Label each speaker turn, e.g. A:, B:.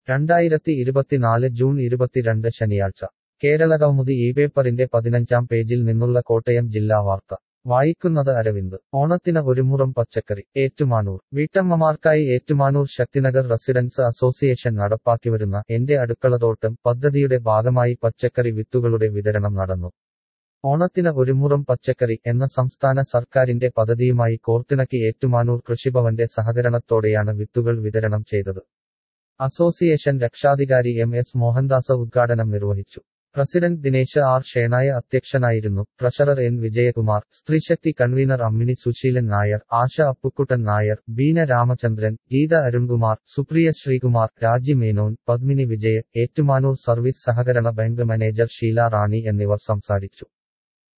A: രണ്ടായിരത്തി ഇരുപത്തിനാല് ജൂൺ ഇരുപത്തിരണ്ട് ശനിയാഴ്ച കേരള കൗമുദി ഈ പേപ്പറിന്റെ പതിനഞ്ചാം പേജിൽ നിന്നുള്ള കോട്ടയം ജില്ലാ വാർത്ത വായിക്കുന്നത് അരവിന്ദ് ഓണത്തിന് ഒരു മുറം പച്ചക്കറി ഏറ്റുമാനൂർ വീട്ടമ്മമാർക്കായി ഏറ്റുമാനൂർ ശക്തിനഗർ റെസിഡൻസ് അസോസിയേഷൻ നടപ്പാക്കിവരുന്ന എന്റെ അടുക്കളതോട്ടം പദ്ധതിയുടെ ഭാഗമായി പച്ചക്കറി വിത്തുകളുടെ വിതരണം നടന്നു ഓണത്തിന് ഒരു മുറം പച്ചക്കറി എന്ന സംസ്ഥാന സർക്കാരിന്റെ പദ്ധതിയുമായി കോർത്തിണക്കി ഏറ്റുമാനൂർ കൃഷിഭവന്റെ സഹകരണത്തോടെയാണ് വിത്തുകൾ വിതരണം ചെയ്തത് അസോസിയേഷൻ രക്ഷാധികാരി എം എസ് മോഹൻദാസ് ഉദ്ഘാടനം നിർവഹിച്ചു പ്രസിഡന്റ് ദിനേശ് ആർ ഷേണായ അധ്യക്ഷനായിരുന്നു treasurer N Vijayakumar Sthreesakthi convener Ammini Susheelan Nair Asha Appukuttan Nair Beena Ramachandran Geetha Arunkumar Supriya Sreekumar Raji Menon Padmini Vijay Ettumanoor service സഹകരണ ബാങ്ക് മാനേജർ ഷീല റാണി എന്നിവർ സംസാരിച്ചു